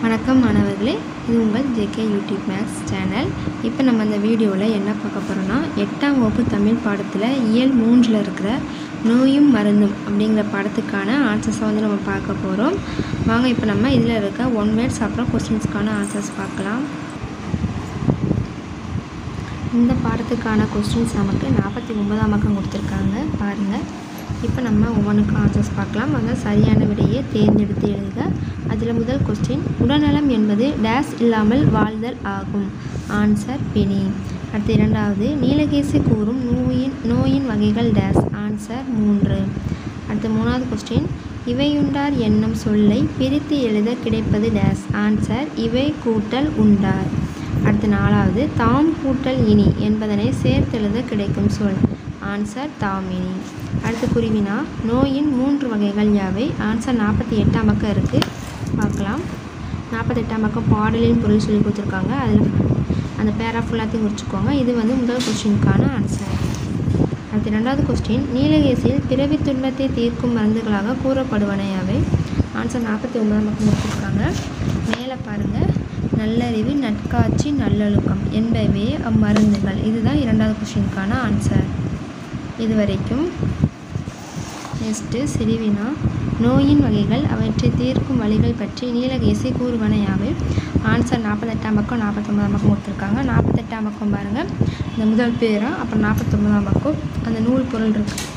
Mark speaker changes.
Speaker 1: வணக்கம் மாணவர்களே இது உங்கள் ஜேகே யூடியூப் மேக்ஸ் சேனல் இப்போ நம்ம இந்த வீடியோவில் என்ன பார்க்க போகிறோம்னா எட்டாம் வகுப்பு தமிழ் பாடத்தில் இயல் மூன்றில் இருக்கிற நோயும் மருந்தும் அப்படிங்கிற பாடத்துக்கான ஆன்சர்ஸை வந்து நம்ம பார்க்க போகிறோம் வாங்க இப்போ நம்ம இதில் இருக்க ஒன் வேர்ட்ஸ் அப்புறம் கொஸ்டின்ஸ்க்கான ஆன்சர்ஸ் பார்க்கலாம் இந்த பாடத்துக்கான கொஸ்டின்ஸ் நமக்கு நாற்பத்தி ஒன்பதாம் பக்கம் கொடுத்துருக்காங்க பாருங்கள் இப்போ நம்ம ஒவ்வொன்றுக்கும் ஆன்சர்ஸ் பார்க்கலாம் அந்த சரியான விடையை தேர்ந்தெடுத்து எழுதுக அதில் முதல் கொஸ்டின் உடல்நலம் என்பது டேஸ் இல்லாமல் வாழ்தல் ஆகும் ஆன்சர் பிணி அடுத்து இரண்டாவது நீலகேசி கூறும் நோயின் நோயின் வகைகள் டேஸ் ஆன்சர் மூன்று அடுத்து மூணாவது கொஸ்டின் இவையுண்டார் என்னும் சொல்லை பிரித்து எழுத கிடைப்பது டேஸ் ஆன்சர் இவை கூட்டல் உண்டார் அடுத்து நாலாவது தாம் கூட்டல் இனி என்பதனை சேர்த்தெழுத கிடைக்கும் சொல் ஆன்சர் தாமினி அடுத்து குருவினா நோயின் மூன்று வகைகள் யாவை ஆன்சர் நாற்பத்தி எட்டாம் பக்கம் இருக்குது பார்க்கலாம் நாற்பத்தெட்டாம் பக்கம் பாடலின் பொருள் சொல்லி கொடுத்துருக்காங்க அதில் அந்த பேரா ஃபுல்லாத்தையும் குறிச்சிக்கோங்க இது வந்து முதல் கொஸ்டினுக்கான ஆன்சர் அடுத்து ரெண்டாவது கொஸ்டின் நீலகேசியில் பிறவி துன்பத்தை தீர்க்கும் மருந்துகளாக கூறப்படுவன யாவை ஆன்சர் நாற்பத்தி ஒன்பதாம் பக்கம் கொடுத்துருக்காங்க மேலே பாருங்கள் நல்லறிவு நட்காட்சி நல்லொழுக்கம் என்பவையே அம்மருந்துகள் இதுதான் இரண்டாவது கொஸ்டினுக்கான ஆன்சர் இது வரைக்கும் நெக்ஸ்ட்டு சிறுவினா நோயின் வகைகள் அவற்றை தீர்க்கும் வழிகள் பற்றி நீலகேசி கூறுவன யாவை ஆன்சர் நாற்பத்தெட்டாம் பக்கம் நாற்பத்தொம்பதாம் பக்கம் கொடுத்துருக்காங்க நாற்பத்தெட்டாம் பக்கம் பாருங்கள் இந்த முதல் பேரா அப்புறம் நாற்பத்தொம்பதாம் பக்கம் அந்த நூல் பொருள் இருக்குது